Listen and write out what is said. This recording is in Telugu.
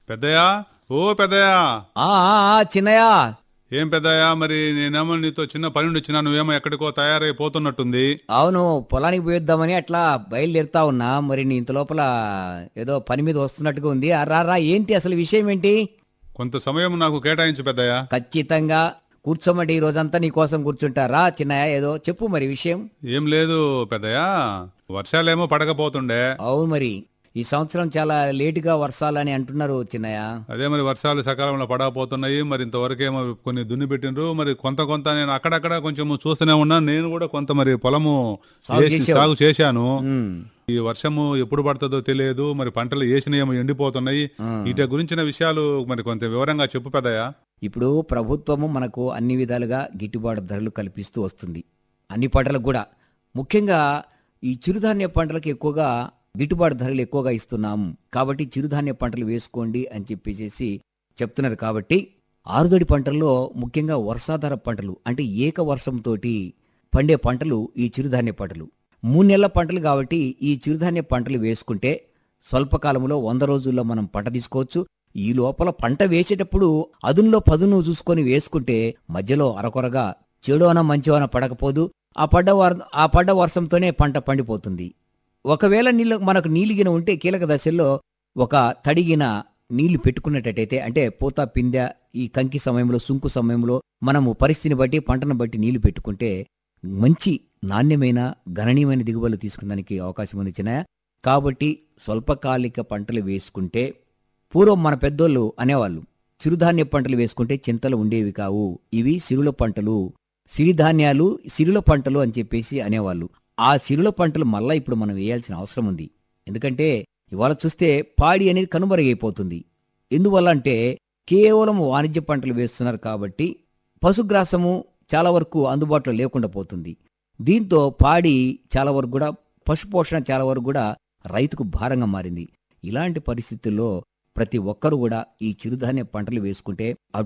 పెద్దయా ఓ పెద్దయా ఆ ఆ, ఆ, చిన్నయ్య ఏం పెద్దయా మరి నేనేమో నీతో చిన్న పని నుండి వచ్చినా నువ్వేమో ఎక్కడికో తయారైపోతున్నట్టుంది అవును పొలానికి పోయిద్దామని అట్లా బయలుదేరుతా ఉన్నా మరి నీ ఇంత లోపల ఏదో పని మీద వస్తున్నట్టుగా ఉంది ఆ, రా రా ఏంటి అసలు విషయం ఏంటి కొంత సమయం నాకు కేటాయించు పెద్దయా ఖచ్చితంగా కూర్చోమంటే ఈ రోజంతా నీ కోసం కూర్చుంటారా చిన్నయ్య ఏదో చెప్పు మరి విషయం ఏం లేదు పెద్దయా వర్షాలేమో పడకపోతుండే అవును మరి ఈ సంవత్సరం చాలా లేటుగా వర్షాలని అంటున్నారు చిన్నయ్య అదే మరి వర్షాలు సకాలంలో పడకపోతున్నాయి మరి ఇంతవరకేమో కొన్ని దున్ని పెట్టిండ్రు మరి కొంత కొంత నేను అక్కడక్కడ కొంచెం చూస్తూనే ఉన్నాను నేను కూడా కొంత మరి పొలము సాగు వేసి చేసావు. సాగు చేశాను ఉమ్, ఈ వర్షము ఎప్పుడు పడుతుందో తెలియదు మరి పంటలు వేసినయేమో ఎండిపోతున్నాయి వీటి గురించిన విషయాలు మరి కొంత వివరంగా చెప్పు పెద్దయా ఇప్పుడు ప్రభుత్వము మనకు అన్ని విధాలుగా గిట్టుబాటు ధరలు కల్పిస్తూ వస్తుంది అన్ని పంటలకు కూడా ముఖ్యంగా ఈ చిరుధాన్య పంటలకు ఎక్కువగా గిట్టుబాటు ధరలు ఎక్కువగా ఇస్తున్నాము కాబట్టి చిరుధాన్య పంటలు వేసుకోండి అని చెప్పేసి చెప్తున్నారు కాబట్టి ఆరుదడి పంటల్లో ముఖ్యంగా వర్షాధార పంటలు అంటే ఏక వర్షంతో పండే పంటలు ఈ చిరుధాన్య పంటలు మూడు నెలల పంటలు కాబట్టి ఈ చిరుధాన్య పంటలు వేసుకుంటే స్వల్పకాలంలో వంద రోజుల్లో మనం పంట తీసుకోవచ్చు ఈ లోపల పంట వేసేటప్పుడు అదునులో పదును చూసుకొని వేసుకుంటే మధ్యలో అరకొరగా చెడువన మంచివన పడకపోదు ఆ పడ్డ వర్ ఆ పడ్డ వర్షంతోనే పంట పండిపోతుంది ఒకవేళ నీళ్ళు మనకు నీలిగిన ఉంటే కీలక దశల్లో ఒక తడిగిన నీళ్లు పెట్టుకున్నట్టయితే అంటే పూత పిందె ఈ కంకి సమయంలో సుంకు సమయంలో మనము పరిస్థితిని బట్టి పంటను బట్టి నీళ్లు పెట్టుకుంటే మంచి నాణ్యమైన గణనీయమైన దిగుబడులు తీసుకునేదానికి అవకాశం ఉంది చిన్న కాబట్టి స్వల్పకాలిక పంటలు వేసుకుంటే పూర్వం మన పెద్దోళ్ళు అనేవాళ్ళు చిరుధాన్య పంటలు వేసుకుంటే చింతలు ఉండేవి కావు ఇవి సిరుల పంటలు సిరిధాన్యాలు సిరుల పంటలు అని చెప్పేసి అనేవాళ్ళు ఆ సిరుల పంటలు మళ్ళా ఇప్పుడు మనం వేయాల్సిన అవసరం ఉంది ఎందుకంటే ఇవాళ చూస్తే పాడి అనేది కనుమరుగైపోతుంది ఎందువల్ల అంటే కేవలం వాణిజ్య పంటలు వేస్తున్నారు కాబట్టి పశుగ్రాసము చాలా వరకు అందుబాటులో లేకుండా పోతుంది దీంతో పాడి చాలా వరకు కూడా పశుపోషణ చాలా వరకు కూడా రైతుకు భారంగా మారింది ఇలాంటి పరిస్థితుల్లో ప్రతి ఒక్కరు కూడా ఈ చిరుధాన్య పంటలు వేసుకుంటే